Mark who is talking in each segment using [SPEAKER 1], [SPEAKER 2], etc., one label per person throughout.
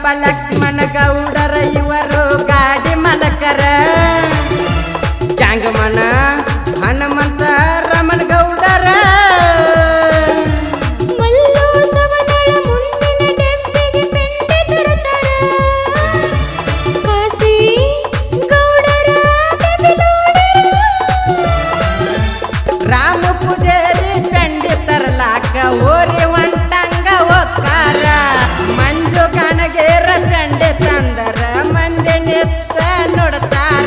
[SPEAKER 1] ಲಕ್ಷ್ಮಣ ಗೌಡರ ಇವರು ಗಾಡಿ ಮಲಕರ ಗ್ಯಾಂಗಮನ ಹನುಮಂತ ರಮಣ ಗೌಡರ
[SPEAKER 2] ಮಲ್ಲು ಸವನಳ ಮುಂದಿನ ಡೆಂಪಿಗೆ ಪೆಂಡೆ ತರುತ್ತಾರ ಕಾಸಿ ಗೌಡರ ಬೆಬಿಲೋಡರ
[SPEAKER 1] ರಾಮ ಪೂಜಾರಿ ಪೆಂಡಿ ತರ್ಲಾಕ ಓರಿ ಹೊಂಟಂಗ ಒಕ್ಕಾರ ಮಂಜು ಕಣಗೇರ ಪೆಂಡಿ ತಂದರ ಮಂದಿ ನಿತ್ತ ನೋಡ್ತಾರ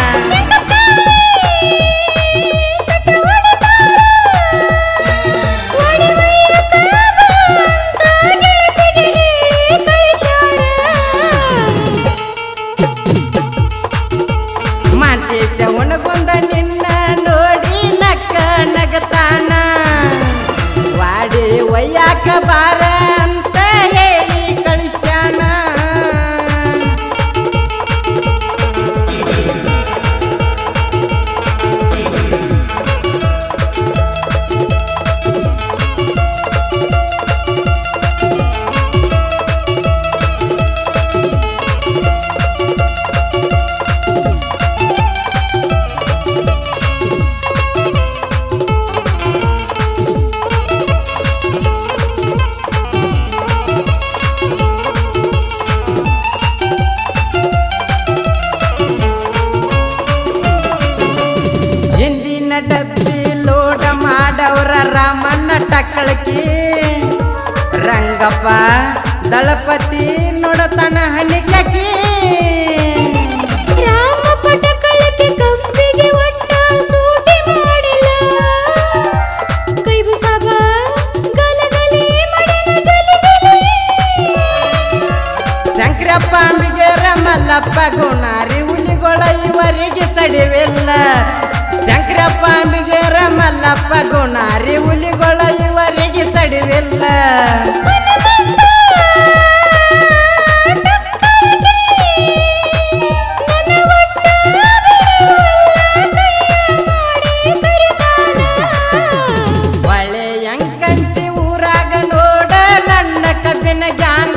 [SPEAKER 1] ಮಾತೇಶ ಉಣಗುಂದ ನಿನ್ನ ನೋಡಿ ನಕ್ಕ ನಗತಾನ ವಾಡಿ ಒಯ್ಯಾಕ ಬಾರ ಅಂತ ಹೇಳಿ ಕಳಿಸ್ಯಾನ ಹಿಂದಿನ ಡಬ್ಬಿ ಲೋಡ ಮಾಡವ್ರ ರಾಮಣ್ಣ ಟಕ್ಕಳಕಿ ರಂಗಪ್ಪ ದಳಪತಿ ನೋಡತನ ಹನಿಕಿ
[SPEAKER 2] ರಾಮ ಪಟಕಳಕ್ಕೆ ಕಬ್ಬಿಗೆ ಒಟ್ಟ ಸೂಟಿ ಮಾಡಿಲ್ಲ ಕೈಬು ಸಾಬ ಗಲಗಲಿ ಮಡನ ಗಲಗಲಿ
[SPEAKER 1] ಶಂಕರಪ್ಪ ಅಂಬಿಗೇರ ಮಲ್ಲಪ್ಪ ಗುಣಾರಿ ಹುಲಿಗೊಳ ಇವರಿಗೆ ಸಡಿವಿಲ್ಲ ಶಂಕರಪ್ಪ ಅಂಬಿಗೇರ ಮಲ್ಲಪ್ಪ ಗುಣಾರಿ ಹುಲಿಗೊಳ ಇವರಿಗೆ ಸಡಿವಿಲ್ಲ
[SPEAKER 2] ನನ್ನ ಒಟ್ಟ ಬಿಡುವಲ್ಲ ಕೈಯ ಮಾಡಿ ಕರೆದಾನ
[SPEAKER 1] ಒಳ್ಳೆ ಅಂಕಂಚಿ ಊರಾಗ ನೋಡ ನನ್ನ ಕಬ್ಬಿನ ಗ್ಯಾಂಗ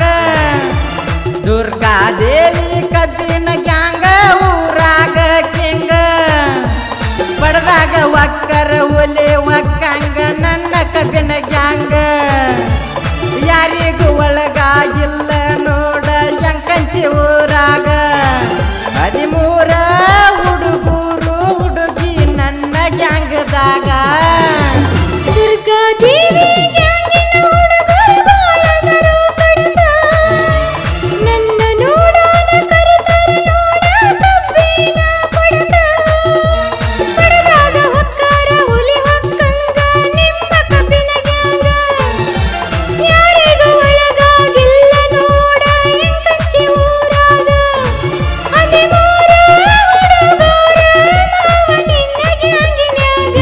[SPEAKER 1] ದುರ್ಗಾದೇವಿ ಕಬ್ಬಿನ ಗ್ಯಾಂಗ ಊರಾಗ ಕಿಂಗ ಬಡದಾಗ ಒಕ್ಕರ ಹುಲಿ ಒಕ್ಕಂಗ ನನ್ನ ಕಬ್ಬಿನ ಗ್ಯಾಂಗ ಯಾರಿಗೂ ಒಳಗಾಗಿಲ್ಲ ನೋಡ ಎಂಕಂಚಿ ಊರಾಗ ಹದಿಮೂರ ಹುಡುಗೂರು ಹುಡುಗಿ ನನ್ನ ಗ್ಯಾಂಗದಾಗ
[SPEAKER 2] ದುರ್ಗಾ ದೇವಿ ಗ್ಯಾಂಗಿನ ಹುಡುಗರು ಬಾಳದರು ಕಡತ ನನ್ನ ನೋಡಾನ ಕರೆತರ ನೋಡ ಕಬ್ಬಿನ ಪಡತ ಪಡದಾಗ ಹೊಕ್ಕಾರ ಹುಲಿ ಹೊಕ್ಕಂಗ ನಿಮ್ಮ ಕಬ್ಬಿನ ಗ್ಯಾಂಗ ಯಾರಿಗೂ ಒಳಗಾಗಿಲ್ಲ ನೋಡ ಎಂಕಂಚಿ ಊರಾಗ ಹದಿಮೂರ ಹುಡುಗರ ಮಾವ ನಿನ್ನ ಗ್ಯಾಂಗಿನ್ಯಾಗ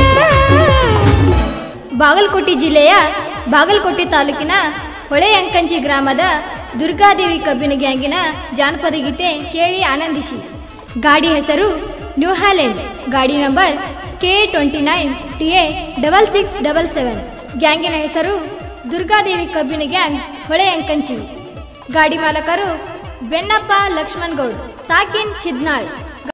[SPEAKER 2] ಬಾಗಲಕೋಟೆ ಜಿಲ್ಲೆಯ ಬಾಗಲಕೋಟೆ ತಾಲೂಕಿನ ಹೊಳೆಯಂಕಂಚಿ ಗ್ರಾಮದ ದುರ್ಗಾದೇವಿ ಕಬ್ಬಿನ ಗ್ಯಾಂಗಿನ ಜಾನಪದ ಗೀತೆ ಕೇಳಿ ಆನಂದಿಸಿ ಗಾಡಿ ಹೆಸರು ನ್ಯೂ ಹ್ಯಾಲೆಂಡ್ ಗಾಡಿ number K twenty nine T A double six double seven ಗ್ಯಾಂಗಿನ ಹೆಸರು ದುರ್ಗಾದೇವಿ ಕಬ್ಬಿನ ಗ್ಯಾಂಗ್ ಹೊಳೆಯಂಕಂಚಿ ಗಾಡಿ ಮಾಲಕರು ಬೆನ್ನಪ್ಪ ಲಕ್ಷ್ಮಣ್ ಗೌಡ್ ಸಾಕಿನ್ ಚಿದ್ನಾಳ್